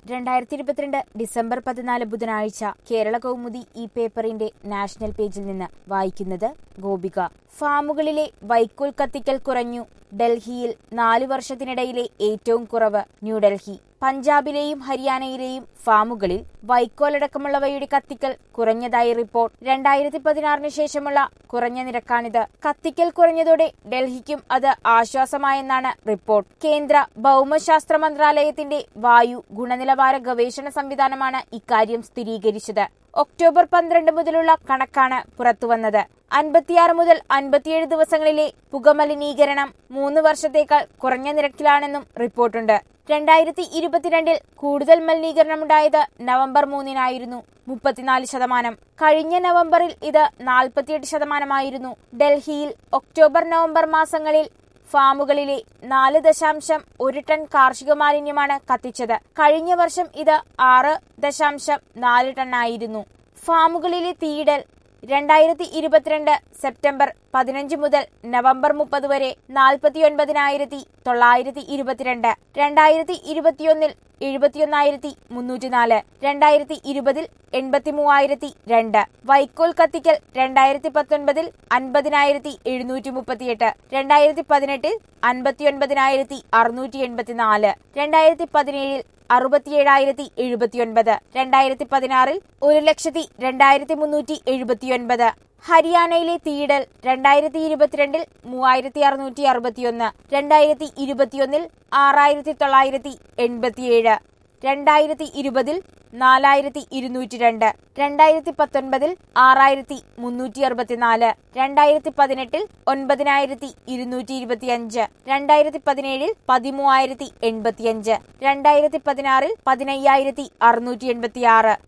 രണ്ടായിരത്തി ഇരുപത്തിരണ്ട് ഡിസംബർ പതിനാല് ബുധനാഴ്ച കേരള കൗമുദി ഈ പേപ്പറിന്റെ നാഷണൽ പേജിൽ നിന്ന് വായിക്കുന്നത് ഗോപിക ഫാമുകളിലെ വൈക്കോൽ കത്തിക്കൽ കുറഞ്ഞു ഡൽഹിയിൽ നാലു വർഷത്തിനിടയിലെ ഏറ്റവും കുറവ് ന്യൂഡൽഹി പഞ്ചാബിലെയും ഹരിയാനയിലെയും ഫാമുകളിൽ വൈക്കോലടക്കമുള്ളവയുടെ കത്തിക്കൽ കുറഞ്ഞതായി റിപ്പോർട്ട് രണ്ടായിരത്തി പതിനാറിന് ശേഷമുള്ള കുറഞ്ഞ നിരക്കാണിത് കത്തിക്കൽ കുറഞ്ഞതോടെ ഡൽഹിക്കും അത് ആശ്വാസമായെന്നാണ് റിപ്പോർട്ട് കേന്ദ്ര ഭൗമശാസ്ത്ര മന്ത്രാലയത്തിന്റെ വായു ഗുണനിലവാര ഗവേഷണ സംവിധാനമാണ് ഇക്കാര്യം സ്ഥിരീകരിച്ചത് ഒക്ടോബർ പന്ത്രണ്ട് മുതലുള്ള കണക്കാണ് പുറത്തുവന്നത് അൻപത്തിയാറ് മുതൽ അൻപത്തിയേഴ് ദിവസങ്ങളിലെ പുകമലിനീകരണം മൂന്ന് വർഷത്തേക്കാൾ കുറഞ്ഞ നിരക്കിലാണെന്നും റിപ്പോർട്ടുണ്ട് രണ്ടായിരത്തി ഇരുപത്തിരണ്ടിൽ കൂടുതൽ മലിനീകരണമുണ്ടായത് നവംബർ മൂന്നിനായിരുന്നു മുപ്പത്തിനാല് ശതമാനം കഴിഞ്ഞ നവംബറിൽ ഇത് നാൽപ്പത്തിയെട്ട് ശതമാനമായിരുന്നു ഡൽഹിയിൽ ഒക്ടോബർ നവംബർ മാസങ്ങളിൽ ഫാമുകളിലെ നാല് ദശാംശം ഒരു ടൺ കാർഷിക മാലിന്യമാണ് കത്തിച്ചത് കഴിഞ്ഞ വർഷം ഇത് ആറ് ദശാംശം നാല് ടണ്ണായിരുന്നു ഫാമുകളിലെ തീയിടൽ രണ്ടായിരത്തി ഇരുപത്തിരണ്ട് സെപ്റ്റംബർ പതിനഞ്ച് മുതൽ നവംബർ മുപ്പത് വരെ നാൽപ്പത്തിയൊൻപതിനായിരത്തി തൊള്ളായിരത്തി ഇരുപത്തിരണ്ട് രണ്ടായിരത്തി ഇരുപത്തിയൊന്നിൽ എഴുപത്തിയൊന്നായിരത്തി മുന്നൂറ്റിനാല് രണ്ടായിരത്തി ഇരുപതിൽ എൺപത്തി മൂവായിരത്തി രണ്ട് വൈക്കോൽ കത്തിക്കൽ രണ്ടായിരത്തി പത്തൊൻപതിൽ അൻപതിനായിരത്തി എഴുന്നൂറ്റി മുപ്പത്തിയെട്ട് രണ്ടായിരത്തി പതിനെട്ടിൽ അൻപത്തിയൊൻപതിനായിരത്തി അറുന്നൂറ്റി എൺപത്തിനാല് രണ്ടായിരത്തി പതിനേഴിൽ അറുപത്തിയേഴായിരത്തി എഴുപത്തിയൊൻപത് രണ്ടായിരത്തി പതിനാറിൽ ഒരു ലക്ഷത്തി രണ്ടായിരത്തി മുന്നൂറ്റി എഴുപത്തിയൊൻപത് ഹരിയാനയിലെ തീയിടൽ രണ്ടായിരത്തി ഇരുപത്തിരണ്ടിൽ മൂവായിരത്തി അറുന്നൂറ്റി അറുപത്തിയൊന്ന് രണ്ടായിരത്തി ഇരുപത്തിയൊന്നിൽ ആറായിരത്തി തൊള്ളായിരത്തി എൺപത്തിയേഴ് രണ്ടായിരത്തി ഇരുപതിൽ നാലായിരത്തി ഇരുന്നൂറ്റി രണ്ട് രണ്ടായിരത്തി പത്തൊൻപതിൽ ആറായിരത്തി മുന്നൂറ്റി അറുപത്തിനാല് രണ്ടായിരത്തി പതിനെട്ടിൽ ഒൻപതിനായിരത്തി ഇരുന്നൂറ്റി ഇരുപത്തിയഞ്ച് രണ്ടായിരത്തി പതിനേഴിൽ പതിമൂവായിരത്തി എൺപത്തിയഞ്ച് രണ്ടായിരത്തി പതിനാറിൽ പതിനയ്യായിരത്തി അറുന്നൂറ്റി എൺപത്തിയാറ്